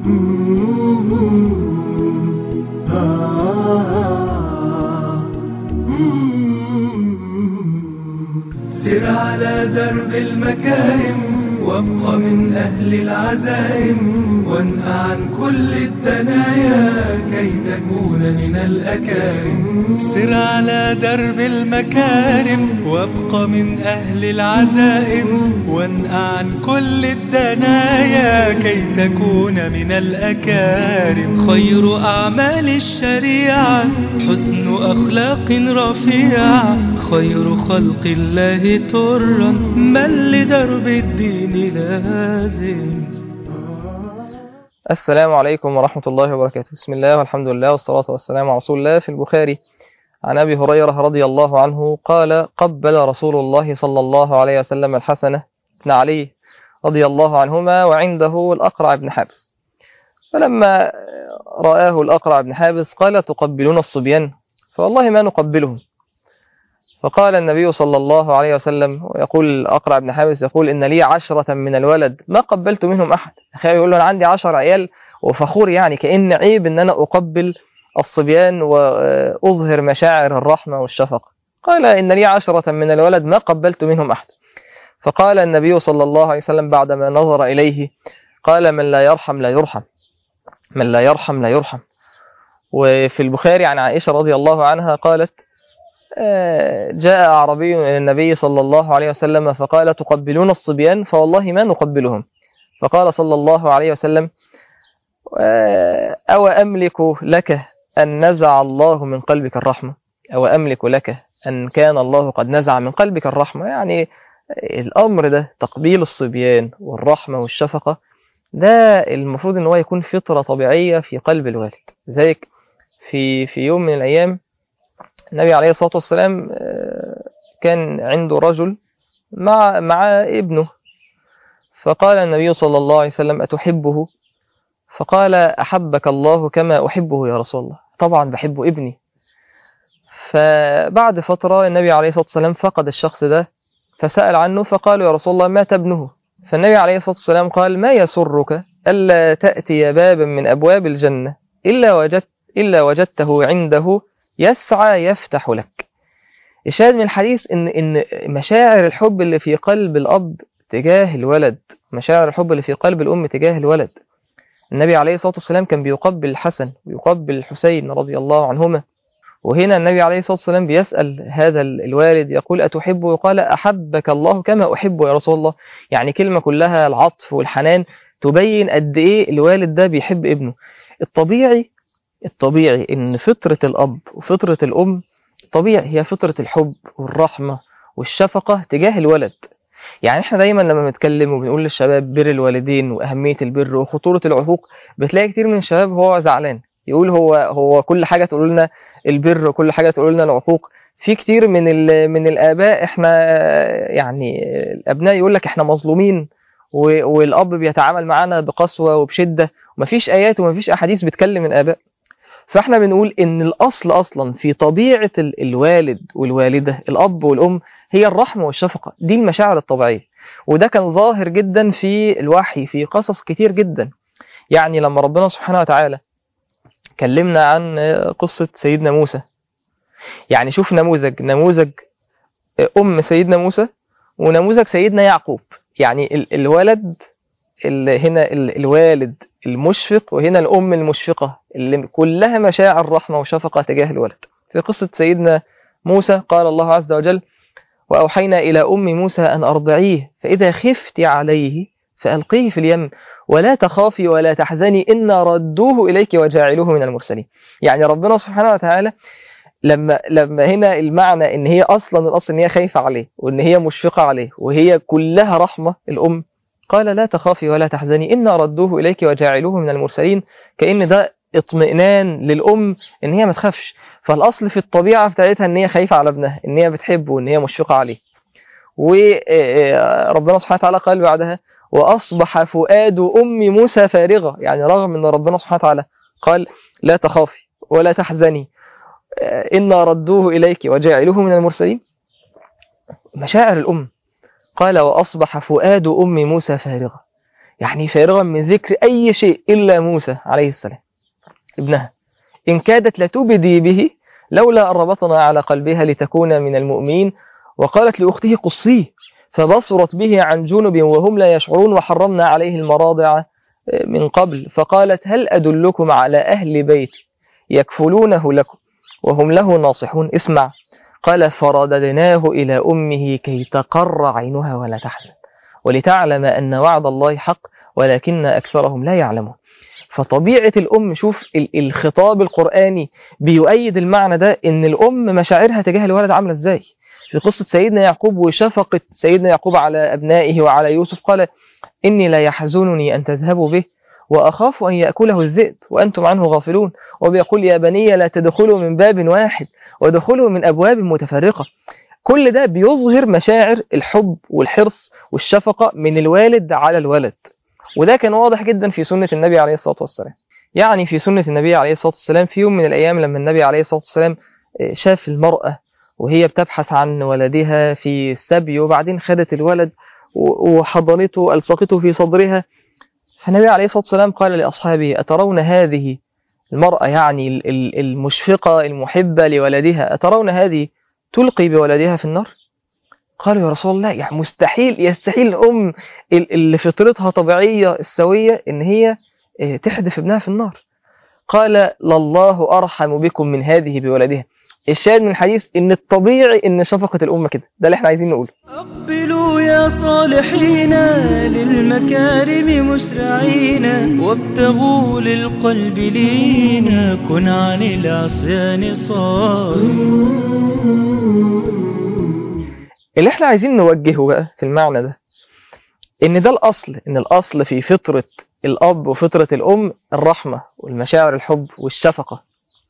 سر على درب المكارم وابق من أهل العزائم وانهى عن كل الدنايا كي تكون من الأكارم سر على درب المكارم وابق من أهل العزائم وانهى عن كل الدنايا كي تكون من الأكارم خير أعمال الشريعة حسن أخلاق رفيعة خير خلق الله ترا من لدرب الدين لازم السلام عليكم ورحمة الله وبركاته بسم الله والحمد لله والصلاة والسلام على رسول الله في البخاري عن أبي هريرة رضي الله عنه قال قبل رسول الله صلى الله عليه وسلم الحسنة بن علي رضي الله عنهما وعنده الأقرع بن حابس فلما رآه الأقرع بن حابس قال تقبلون الصبيان فوالله ما نقبلهم فقال النبي صلى الله عليه وسلم ويقول الأقرع بن حابس يقول إن لي عشرة من الولد ما قبلت منهم أحد أخي يقول له أنا عندي عشر عيال وفخور يعني كأن عيب إن أنا أقبل الصبيان وأظهر مشاعر الرحمة والشفقة قال إن لي عشرة من الولد ما قبلت منهم أحد فقال النبي صلى الله عليه وسلم بعدما نظر إليه قال من لا يرحم لا يرحم من لا يرحم لا يرحم وفي البخاري عن عائشة رضي الله عنها قالت جاء أعربي إلى النبي صلى الله عليه وسلم فقال تقبلون الصبيان فوالله ما نقبلهم فقال صلى الله عليه وسلم أو أملك لك أن نزع الله من قلبك الرحمة أو أملك لك أن كان الله قد نزع من قلبك الرحمة يعني الأمر ده تقبيل الصبيان والرحمة والشفقة ده المفروض أن هو يكون فطرة طبيعية في قلب الوالد ذلك في في يوم من الأيام النبي عليه الصلاة والسلام كان عنده رجل مع مع ابنه فقال النبي صلى الله عليه وسلم أتحبه فقال أحبك الله كما أحبه يا رسول الله طبعا بحب ابني فبعد فترة النبي عليه الصلاة والسلام فقد الشخص ده فسأل عنه فقالوا يا رسول الله مات ابنه فالنبي عليه الصلاة والسلام قال ما يسرك ألا تأتي بابا من أبواب الجنة إلا وجدت إلا وجدته عنده يسعى يفتح لك الشاهد من الحديث إن إن مشاعر الحب اللي في قلب الأب تجاه الولد مشاعر الحب اللي في قلب الأم تجاه الولد النبي عليه الصلاة والسلام كان بيقبل الحسن ويقبل الحسين رضي الله عنهما وهنا النبي عليه الصلاة والسلام بيسأل هذا الوالد يقول أتحبه يقال أحبك الله كما أحبه يا رسول الله يعني كلمة كلها العطف والحنان تبين قد إيه الوالد ده بيحب ابنه الطبيعي الطبيعي ان فطرة الاب وفطرة الام طبيعي هي فطرة الحب والرحمة والشفقة تجاه الولد يعني احنا دايما لما بنتكلم وبنقول للشباب بر الوالدين واهمية البر وخطورة العقوق بتلاقي كتير من الشباب هو زعلان يقول هو هو كل حاجة تقول لنا البر وكل حاجة تقول لنا العقوق في كتير من من الاباء احنا يعني الابناء يقول لك احنا مظلومين والاب بيتعامل معانا بقسوة وبشدة ومفيش ايات ومفيش احاديث بتكلم الاباء فاحنا بنقول ان الاصل اصلا في طبيعه الوالد والوالده الاب والام هي الرحمه والشفقه دي المشاعر الطبيعيه وده كان ظاهر جدا في الوحي في قصص كتير جدا يعني لما ربنا سبحانه وتعالى كلمنا عن قصه سيدنا موسى يعني شوف نموذج نموذج ام سيدنا موسى ونموذج سيدنا يعقوب يعني الولد هنا الوالد المشفق وهنا الأم المشفقة اللي كلها مشاعر رحمة وشفقة تجاه الولد في قصة سيدنا موسى قال الله عز وجل وأوحينا إلى أم موسى أن أرضعيه فإذا خفت عليه فألقيه في اليم ولا تخافي ولا تحزني إنا ردوه إليك وجاعلوه من المرسلين يعني ربنا سبحانه وتعالى لما لما هنا المعنى ان هي اصلا الاصل ان هي خايفه عليه وان هي مشفقه عليه وهي كلها رحمه الام قال لا تخافي ولا تحزني إنا ردوه إليك وجاعلوه من المرسلين كأن ده اطمئنان للأم إن هي ما تخافش فالأصل في الطبيعة بتاعتها إن هي خايفة على ابنها إن هي بتحبه وإن هي مشفقة عليه وربنا سبحانه وتعالى قال بعدها وأصبح فؤاد أم موسى فارغة يعني رغم أن ربنا سبحانه وتعالى قال لا تخافي ولا تحزني إنا ردوه إليك وجاعلوه من المرسلين مشاعر الأم قال وأصبح فؤاد أم موسى فارغة يعني فارغا من ذكر أي شيء إلا موسى عليه السلام ابنها إن كادت لتبدي به لولا أن ربطنا على قلبها لتكون من المؤمنين وقالت لأخته قصيه فبصرت به عن جنب وهم لا يشعرون وحرمنا عليه المراضع من قبل فقالت هل أدلكم على أهل بيت يكفلونه لكم وهم له ناصحون اسمع قال فرددناه إلى أمه كي تقر عينها ولا تحزن ولتعلم أن وعد الله حق ولكن أكثرهم لا يعلمون فطبيعة الأم شوف الخطاب القرآني بيؤيد المعنى ده إن الأم مشاعرها تجاه الولد عاملة إزاي في قصة سيدنا يعقوب وشفقة سيدنا يعقوب على أبنائه وعلى يوسف قال إني لا يحزنني أن تذهبوا به وأخاف أن يأكله الذئب وأنتم عنه غافلون وبيقول يا بني لا تدخلوا من باب واحد ودخلوا من أبواب متفرقة كل ده بيظهر مشاعر الحب والحرص والشفقة من الوالد على الولد وده كان واضح جدا في سنة النبي عليه الصلاة والسلام يعني في سنة النبي عليه الصلاة والسلام في يوم من الأيام لما النبي عليه الصلاة والسلام شاف المرأة وهي بتبحث عن ولدها في السبي وبعدين خدت الولد وحضنته ألصقته في صدرها فالنبي عليه الصلاة والسلام قال لأصحابه أترون هذه المرأة يعني المشفقة المحبة لولدها أترون هذه تلقي بولدها في النار قالوا يا رسول الله يعني مستحيل يستحيل الأم اللي فطرتها طبيعية السوية إن هي تحدف ابنها في النار قال لله أرحم بكم من هذه بولدها الشاهد من الحديث ان الطبيعي ان شفقة الأمة كده ده اللي احنا عايزين نقوله أقبلوا يا صالحين للمكارم مسرعين وابتغوا للقلب لينا كن عن العصيان صار اللي احنا عايزين نوجهه بقى في المعنى ده ان ده الأصل ان الأصل في فطرة الأب وفطرة الأم الرحمة والمشاعر الحب والشفقة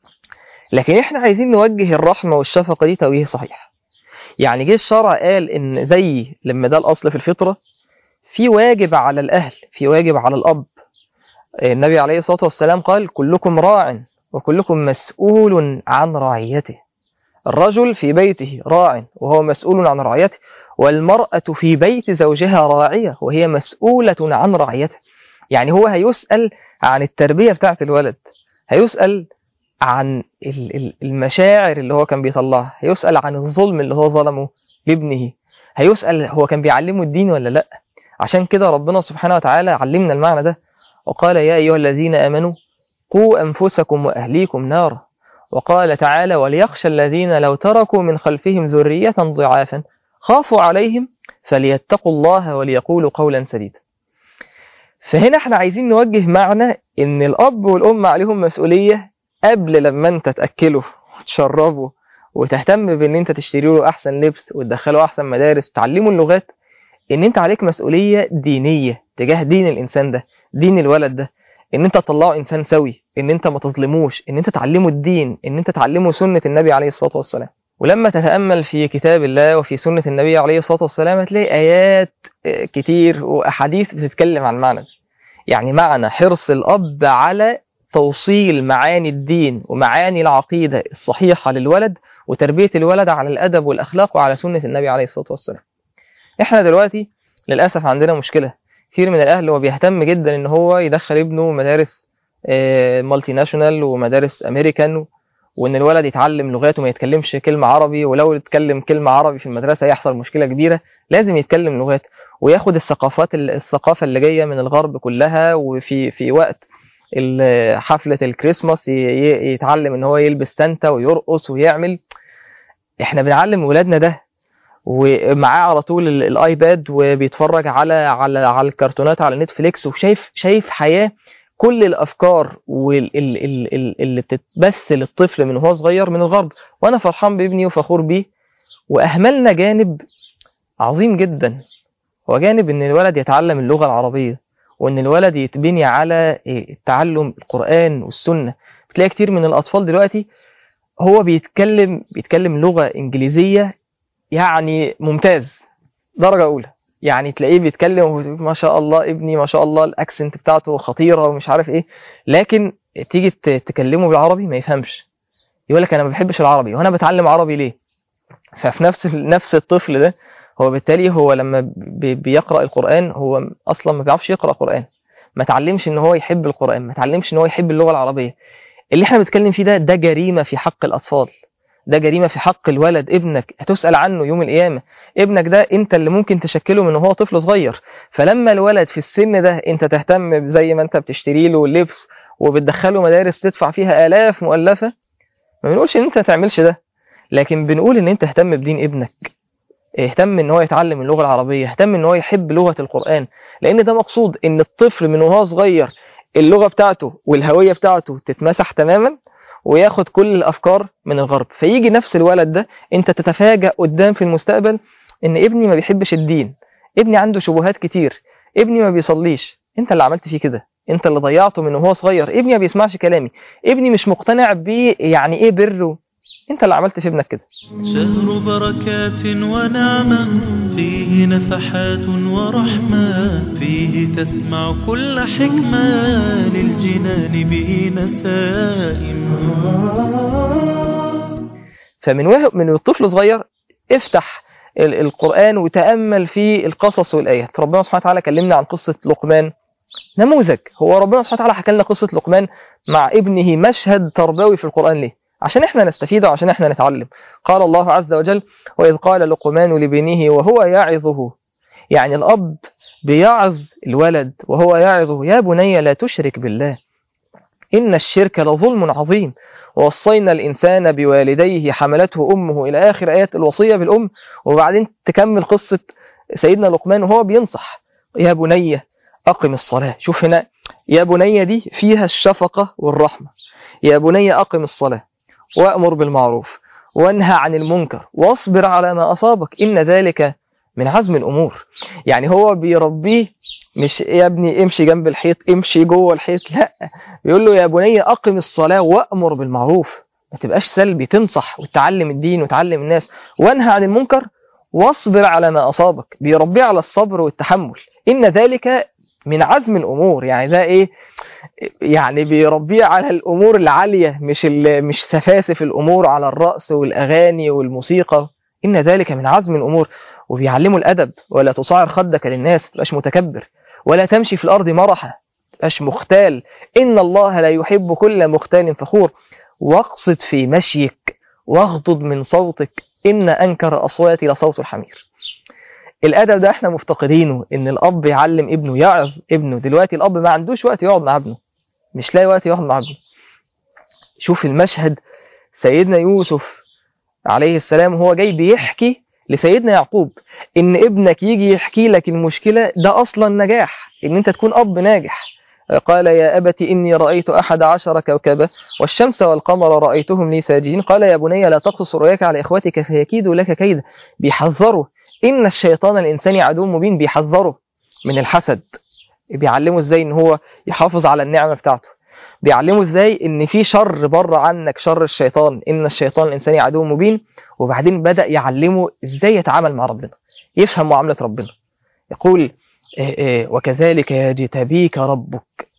لكن احنا عايزين نوجه الرحمة والشفقة دي توجيه صحيح يعني جه الشرع قال ان زي لما ده الاصل في الفطرة في واجب على الاهل في واجب على الاب النبي عليه الصلاة والسلام قال كلكم راع وكلكم مسؤول عن رعيته الرجل في بيته راع وهو مسؤول عن رعيته والمرأة في بيت زوجها راعية وهي مسؤولة عن رعيته يعني هو هيسأل عن التربية بتاعت الولد هيسأل عن المشاعر اللي هو كان بيطلعها هيسأل عن الظلم اللي هو ظلمه لابنه هيسأل هو كان بيعلمه الدين ولا لا عشان كده ربنا سبحانه وتعالى علمنا المعنى ده وقال يا أيها الذين آمنوا قوا أنفسكم وأهليكم نارا وقال تعالى وليخشى الذين لو تركوا من خلفهم ذرية ضعافا خافوا عليهم فليتقوا الله وليقولوا قولا سديدا فهنا احنا عايزين نوجه معنى ان الأب والأم عليهم مسؤولية قبل لما انت تأكله وتشربه وتهتم بان انت تشتري له احسن لبس وتدخله احسن مدارس وتعلمه اللغات ان انت عليك مسؤولية دينية تجاه دين الانسان ده دين الولد ده ان انت تطلعه انسان سوي ان انت ما تظلموش ان انت تعلمه الدين ان انت تعلمه سنة النبي عليه الصلاة والسلام ولما تتأمل في كتاب الله وفي سنة النبي عليه الصلاة والسلام هتلاقي آيات كتير وأحاديث بتتكلم عن معنى يعني معنى حرص الأب على توصيل معاني الدين ومعاني العقيدة الصحيحة للولد وتربية الولد على الأدب والأخلاق وعلى سنة النبي عليه الصلاة والسلام احنا دلوقتي للأسف عندنا مشكلة كثير من الأهل هو بيهتم جدا إن هو يدخل ابنه مدارس مالتي ناشونال ومدارس أمريكان وإن الولد يتعلم لغات وما يتكلمش كلمة عربي ولو يتكلم كلمة عربي في المدرسة يحصل مشكلة كبيرة لازم يتكلم لغات وياخد الثقافات الثقافة اللي جاية من الغرب كلها وفي في وقت حفلة الكريسماس يتعلم ان هو يلبس سانتا ويرقص ويعمل احنا بنعلم ولادنا ده ومعاه على طول الايباد وبيتفرج على على على الكرتونات على نتفليكس وشايف شايف حياة كل الافكار اللي بتتبث للطفل من وهو صغير من الغرب وانا فرحان بابني وفخور بيه واهملنا جانب عظيم جدا هو جانب ان الولد يتعلم اللغة العربية وان الولد يتبني على تعلم القرآن والسنة بتلاقي كتير من الاطفال دلوقتي هو بيتكلم بيتكلم لغة انجليزية يعني ممتاز درجة اولى يعني تلاقيه بيتكلم ما شاء الله ابني ما شاء الله الاكسنت بتاعته خطيرة ومش عارف ايه لكن تيجي تكلمه بالعربي ما يفهمش يقول لك انا ما بحبش العربي وانا بتعلم عربي ليه ففي نفس نفس الطفل ده هو بالتالي هو لما بي- بيقرأ القرآن هو أصلا ما بيعرفش يقرأ قرآن ما تعلمش ان هو يحب القرآن ما تعلمش ان هو يحب اللغة العربية اللي احنا بنتكلم فيه ده ده جريمة في حق الأطفال ده جريمة في حق الولد ابنك هتسأل عنه يوم القيامة ابنك ده انت اللي ممكن تشكله من هو طفل صغير فلما الولد في السن ده انت تهتم زي ما انت بتشتري له لبس وبتدخله مدارس تدفع فيها آلاف مؤلفة ما بنقولش ان انت ما تعملش ده لكن بنقول ان انت اهتم بدين ابنك اهتم ان هو يتعلم اللغة العربية اهتم ان هو يحب لغة القرآن لان ده مقصود ان الطفل من وهو صغير اللغة بتاعته والهوية بتاعته تتمسح تماما وياخد كل الافكار من الغرب فيجي نفس الولد ده انت تتفاجأ قدام في المستقبل ان ابني ما بيحبش الدين ابني عنده شبهات كتير ابني ما بيصليش انت اللي عملت فيه كده انت اللي ضيعته من وهو صغير ابني ما بيسمعش كلامي ابني مش مقتنع بيه يعني ايه بر انت اللي عملت في ابنك كده شهر بركات ونعمة فيه نفحات ورحمة فيه تسمع كل حكمة للجنان به نسائم فمن وهو من الطفل صغير افتح ال- القرآن وتأمل في القصص والآيات ربنا سبحانه وتعالى كلمنا عن قصة لقمان نموذج هو ربنا سبحانه وتعالى حكى لنا قصة لقمان مع ابنه مشهد تربوي في القرآن ليه عشان احنا نستفيد وعشان احنا نتعلم قال الله عز وجل وإذ قال لقمان لابنه وهو يعظه يعني الأب بيعظ الولد وهو يعظه يا بني لا تشرك بالله إن الشرك لظلم عظيم ووصينا الإنسان بوالديه حملته أمه إلى آخر آيات الوصية بالأم وبعدين تكمل قصة سيدنا لقمان وهو بينصح يا بني أقم الصلاة شوف هنا يا بني دي فيها الشفقة والرحمة يا بني أقم الصلاة وأمر بالمعروف وانهى عن المنكر واصبر على ما أصابك إن ذلك من عزم الأمور يعني هو بيربيه مش يا ابني امشي جنب الحيط امشي جوه الحيط لا بيقول له يا بني أقم الصلاة وأمر بالمعروف ما تبقاش سلبي تنصح وتعلم الدين وتعلم الناس وانهى عن المنكر واصبر على ما أصابك بيربيه على الصبر والتحمل إن ذلك من عزم الأمور يعني ده إيه يعني بيربيه على الأمور العالية مش ال- مش سفاسف الأمور على الرأس والأغاني والموسيقى إن ذلك من عزم الأمور وبيعلمه الأدب ولا تصعر خدك للناس تبقاش متكبر ولا تمشي في الأرض مرحا تبقاش مختال إن الله لا يحب كل مختال فخور واقصد في مشيك واغضض من صوتك إن أنكر أصواتي لصوت الحمير الأدب ده احنا مفتقدينه إن الأب يعلم ابنه يعظ ابنه دلوقتي الأب ما عندوش وقت يقعد مع ابنه مش لاقي وقت يقعد مع ابنه شوف المشهد سيدنا يوسف عليه السلام هو جاي بيحكي لسيدنا يعقوب ان ابنك يجي يحكي لك المشكلة ده اصلا نجاح ان انت تكون اب ناجح قال يا أبت إني رأيت أحد عشر كوكبا والشمس والقمر رأيتهم لي ساجدين قال يا بني لا تقصص رؤياك على إخوتك فيكيدوا لك كيدا بيحذره إن الشيطان الإنساني عدو مبين بيحذره من الحسد بيعلمه إزاي إن هو يحافظ على النعمة بتاعته بيعلمه إزاي إن في شر بره عنك شر الشيطان إن الشيطان الإنساني عدو مبين وبعدين بدأ يعلمه إزاي يتعامل مع ربنا يفهم معاملة ربنا يقول إيه إيه وكذلك يجتبيك ربك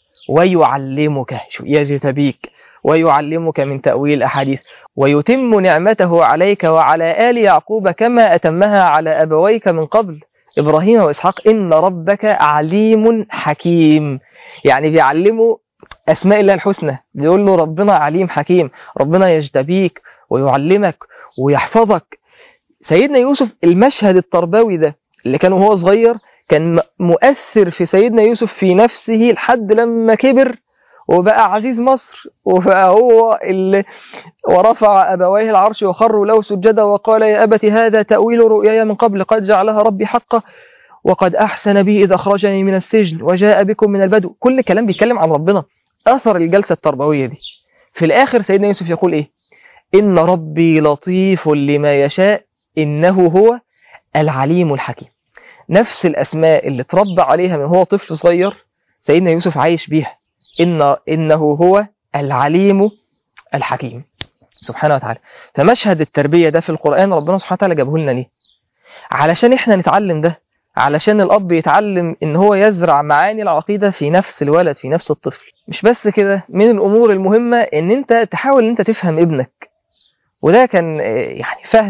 ويعلمك شو يجتبيك ويعلمك من تأويل الأحاديث ويتم نعمته عليك وعلى آل يعقوب كما أتمها على أبويك من قبل إبراهيم وإسحاق إن ربك عليم حكيم يعني بيعلمه أسماء الله الحسنى بيقول له ربنا عليم حكيم ربنا يجتبيك ويعلمك ويحفظك سيدنا يوسف المشهد التربوي ده اللي كان وهو صغير كان مؤثر في سيدنا يوسف في نفسه لحد لما كبر وبقى عزيز مصر وبقى هو اللي ورفع أبويه العرش وخروا له سجدا وقال يا أبت هذا تأويل رؤياي من قبل قد جعلها ربي حقا وقد أحسن بي إذ أخرجني من السجن وجاء بكم من البدو كل كلام بيتكلم عن ربنا أثر الجلسة التربوية دي في الآخر سيدنا يوسف يقول إيه إن ربي لطيف لما يشاء إنه هو العليم الحكيم نفس الأسماء اللي تربى عليها من هو طفل صغير سيدنا يوسف عايش بيها إن إنه هو العليم الحكيم سبحانه وتعالى فمشهد التربية ده في القرآن ربنا سبحانه وتعالى جابه لنا ليه علشان إحنا نتعلم ده علشان الأب يتعلم إن هو يزرع معاني العقيدة في نفس الولد في نفس الطفل مش بس كده من الأمور المهمة إن أنت تحاول إن أنت تفهم ابنك وده كان يعني فهم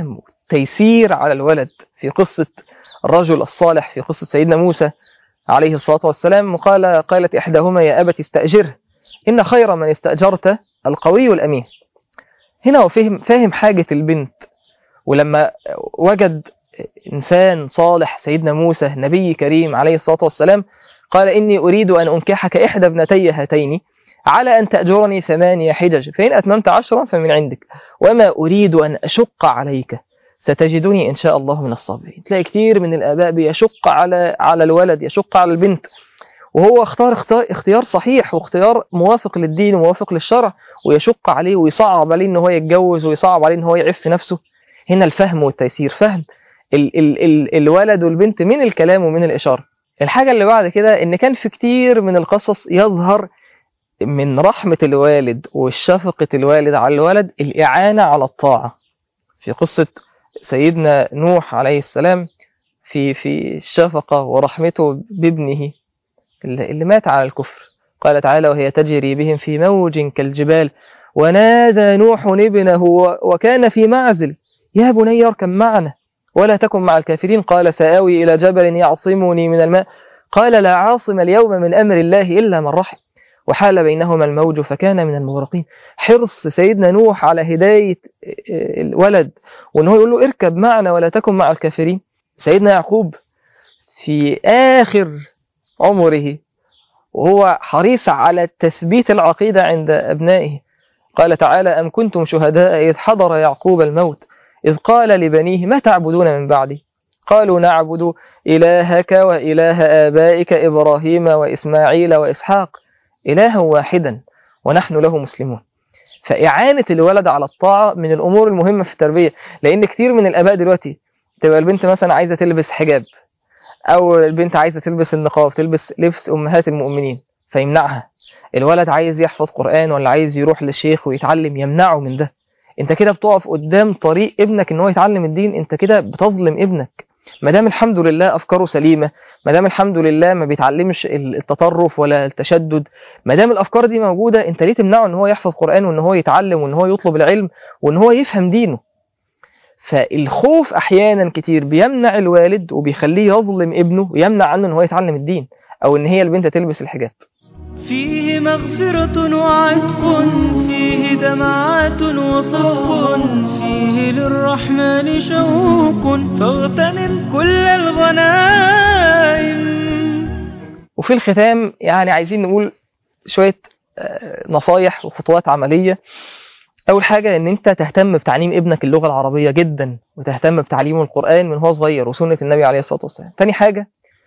التيسير على الولد في قصة الرجل الصالح في قصة سيدنا موسى عليه الصلاة والسلام قال قالت إحداهما يا أبت استأجره إن خير من استأجرت القوي الأمين هنا هو فهم, فاهم حاجة البنت ولما وجد إنسان صالح سيدنا موسى نبي كريم عليه الصلاة والسلام قال إني أريد أن أنكحك إحدى ابنتي هاتين على أن تأجرني ثمانية حجج فإن أتممت عشرا فمن عندك وما أريد أن أشق عليك ستجدني إن شاء الله من الصابرين تلاقي كتير من الآباء بيشق على على الولد يشق على البنت وهو اختار اختار اختيار صحيح واختيار موافق للدين وموافق للشرع ويشق عليه ويصعب عليه ان هو يتجوز ويصعب عليه ان هو يعف نفسه هنا الفهم والتيسير فهم ال ال ال الولد والبنت من الكلام ومن الإشارة الحاجة اللي بعد كده ان كان في كتير من القصص يظهر من رحمة الوالد والشفقة الوالد على الولد الإعانة على الطاعة في قصة سيدنا نوح عليه السلام في في الشفقة ورحمته بابنه اللي مات على الكفر قال تعالى وهي تجري بهم في موج كالجبال ونادى نوح ابنه وكان في معزل يا بني اركب معنا ولا تكن مع الكافرين قال سآوي إلى جبل يعصمني من الماء قال لا عاصم اليوم من أمر الله إلا من رحم وحال بينهما الموج فكان من المغرقين حرص سيدنا نوح على هداية الولد وأن هو يقول له اركب معنا ولا تكن مع الكافرين سيدنا يعقوب في آخر عمره وهو حريص على تثبيت العقيدة عند أبنائه قال تعالى أم كنتم شهداء إذ حضر يعقوب الموت إذ قال لبنيه ما تعبدون من بعدي قالوا نعبد إلهك وإله آبائك إبراهيم وإسماعيل وإسحاق إلها واحدا ونحن له مسلمون فإعانة الولد على الطاعة من الأمور المهمة في التربية لأن كتير من الآباء دلوقتي تبقى البنت مثلا عايزة تلبس حجاب أو البنت عايزة تلبس النقاب تلبس لبس أمهات المؤمنين فيمنعها الولد عايز يحفظ قرآن ولا عايز يروح للشيخ ويتعلم يمنعه من ده انت كده بتقف قدام طريق ابنك ان هو يتعلم الدين انت كده بتظلم ابنك ما دام الحمد لله افكاره سليمه ما دام الحمد لله ما بيتعلمش التطرف ولا التشدد ما دام الافكار دي موجوده انت ليه تمنعه ان هو يحفظ قران وان هو يتعلم وان هو يطلب العلم وان هو يفهم دينه فالخوف احيانا كتير بيمنع الوالد وبيخليه يظلم ابنه ويمنع عنه ان هو يتعلم الدين او ان هي البنت تلبس الحجاب فيه مغفرة وعتق فيه دمعات وصدق فيه للرحمن شوق فاغتنم كل الغنائم وفي الختام يعني عايزين نقول شوية نصايح وخطوات عملية أول حاجة إن أنت تهتم بتعليم ابنك اللغة العربية جدا وتهتم بتعليمه القرآن من هو صغير وسنة النبي عليه الصلاة والسلام تاني حاجة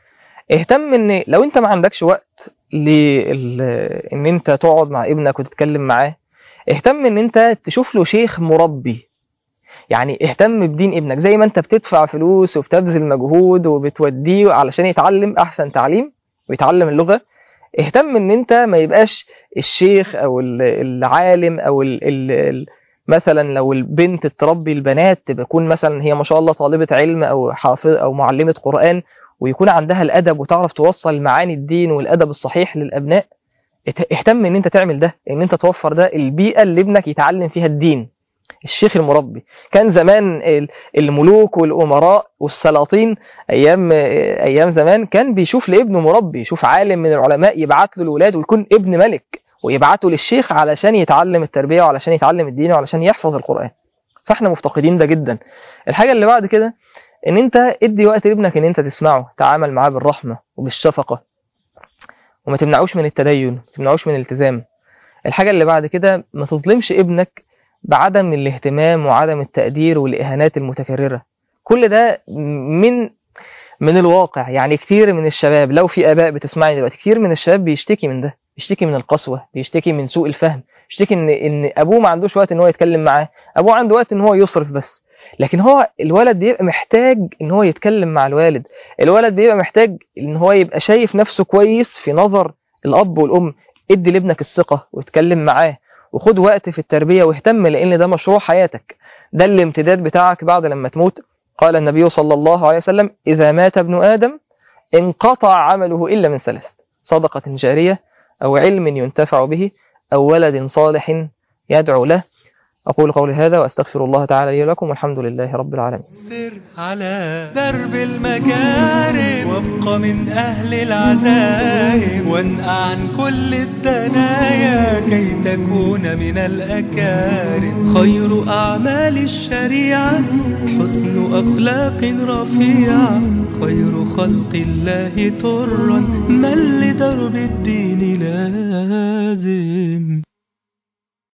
اهتم ان لو انت ما عندكش وقت لل... ان انت تقعد مع ابنك وتتكلم معاه اهتم ان انت تشوف له شيخ مربي يعني اهتم بدين ابنك زي ما انت بتدفع فلوس وبتبذل مجهود وبتوديه علشان يتعلم احسن تعليم ويتعلم اللغة اهتم ان انت ما يبقاش الشيخ او العالم او ال... ال... مثلا لو البنت تربي البنات تكون مثلا هي ما شاء الله طالبة علم او حافظ او معلمة قرآن ويكون عندها الادب وتعرف توصل معاني الدين والادب الصحيح للابناء اهتم ان انت تعمل ده ان انت توفر ده البيئه اللي ابنك يتعلم فيها الدين الشيخ المربي كان زمان الملوك والامراء والسلاطين ايام ايام زمان كان بيشوف لابنه مربي يشوف عالم من العلماء يبعت له الاولاد ويكون ابن ملك ويبعته للشيخ علشان يتعلم التربيه وعلشان يتعلم الدين وعلشان يحفظ القران فاحنا مفتقدين ده جدا الحاجه اللي بعد كده ان انت ادي وقت لابنك ان انت تسمعه تعامل معاه بالرحمة وبالشفقة وما تمنعوش من التدين ما تمنعوش من الالتزام الحاجة اللي بعد كده ما تظلمش ابنك بعدم الاهتمام وعدم التقدير والإهانات المتكررة كل ده من من الواقع يعني كتير من الشباب لو في آباء بتسمعني دلوقتي كتير من الشباب بيشتكي من ده بيشتكي من القسوة بيشتكي من سوء الفهم بيشتكي ان ان ابوه ما عندوش وقت ان هو يتكلم معاه ابوه عنده وقت ان هو يصرف بس لكن هو الولد بيبقى محتاج ان هو يتكلم مع الوالد الولد بيبقى محتاج ان هو يبقى شايف نفسه كويس في نظر الاب والام ادي لابنك الثقة واتكلم معاه وخد وقت في التربية واهتم لان ده مشروع حياتك ده الامتداد بتاعك بعد لما تموت قال النبي صلى الله عليه وسلم إذا مات ابن آدم انقطع عمله إلا من ثلاث صدقة جارية أو علم ينتفع به أو ولد صالح يدعو له أقول قولي هذا وأستغفر الله تعالى لي ولكم والحمد لله رب العالمين سر على درب المكارم وابق من أهل العزائم وانقع عن كل الدنايا كي تكون من الأكارم خير أعمال الشريعة حسن أخلاق رفيعة خير خلق الله ترا من لدرب الدين